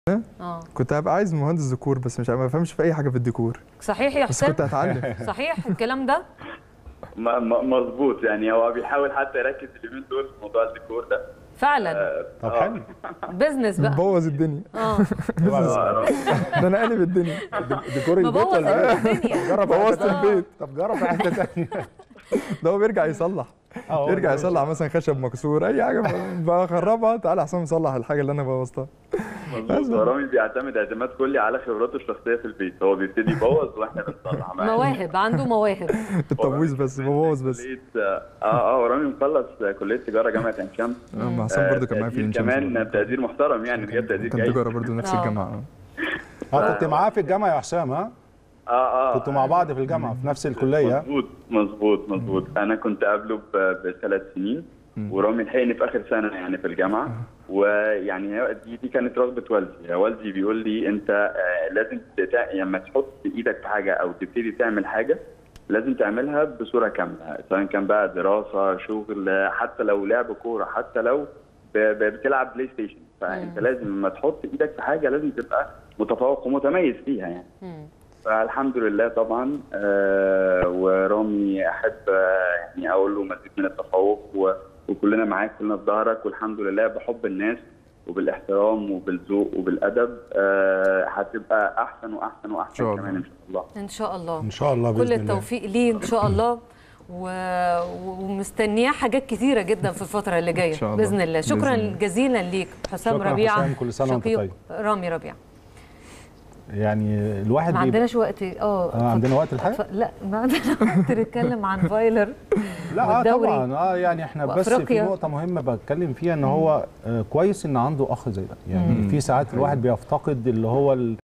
اه كنت هبقى عايز مهندس ديكور بس مش ما بفهمش في اي حاجه في الديكور صحيح يا بس حسام كنت هتعلم صحيح الكلام ده م- م- مظبوط يعني هو بيحاول حتى يركز اليومين دول في موضوع الديكور ده فعلا آه، طب آه. حلو بزنس بقى بوظ ده اه انا قالب الدنيا ديكور البيت مبوظ ولا إيه؟ الدنيا جرب في حتة بوظت تانية. البيت طب جرب في حته ثانيه ده هو بيرجع يصلح آه، هو يرجع ده يصلح مثلا خشب مكسور اي حاجه بخربها تعالى حسام صلح الحاجه اللي انا بوظتها مظبوط هو رامي بيعتمد اعتماد كلي على خبراته الشخصيه في البيت هو بيبتدي يبوظ واحنا بنصلح معاه مواهب عنده مواهب التبويظ بس ببوظ بس كلية اه اه ورامي مخلص كليه تجاره جامعه عين شمس آه، مع حسام برضه كان معايا في تقدير الانشاء كمان تقدير محترم يعني جاب تقدير كان جيد تجاره برضه نفس آه. الجامعه اه كنت معاه في الجامعه يا حسام ها اه اه كنتوا مع بعض في الجامعه في نفس الكليه مظبوط مظبوط مظبوط انا كنت قبله ب- بثلاث سنين ورامي لحقني في اخر سنه يعني في الجامعه ويعني هي- دي دي كانت رغبه والدي والدي بيقول لي انت آه، لازم تتع... لما تحط ايدك في حاجه او تبتدي تعمل حاجه لازم تعملها بصوره كامله سواء كان بقى دراسه شغل حتى لو لعب كوره حتى لو ب... ب... بتلعب بلاي ستيشن فانت لازم لما تحط ايدك في حاجه لازم تبقى متفوق ومتميز فيها يعني مم. فالحمد لله طبعا آه ورامي احب آه يعني اقول له مزيد من التفوق و- وكلنا معاك كلنا في ظهرك والحمد لله بحب الناس وبالاحترام وبالذوق وبالادب آه هتبقى احسن واحسن واحسن شاء الله. كمان ان شاء الله ان شاء الله ان شاء الله كل باذن الله التوفيق ليه ان شاء الله و... ومستنياه حاجات كتيره جدا في الفتره اللي جايه إن شاء الله. باذن الله شكرا بإذن الله. جزيلا ليك حسام شكراً ربيعه حسام، كل سنة وأنت شقيق طيب. رامي ربيعه يعني الواحد ما بيبقى عندناش وقت اه آه، عندنا وقت الحقيقة؟ ف... لا ما عندنا وقت نتكلم عن فايلر لا آه والدوري. طبعا اه يعني احنا بس في وأفريقيا. نقطه مهمه بتكلم فيها ان هو آه كويس ان عنده اخ زي ده يعني في ساعات الواحد بيفتقد اللي هو ال-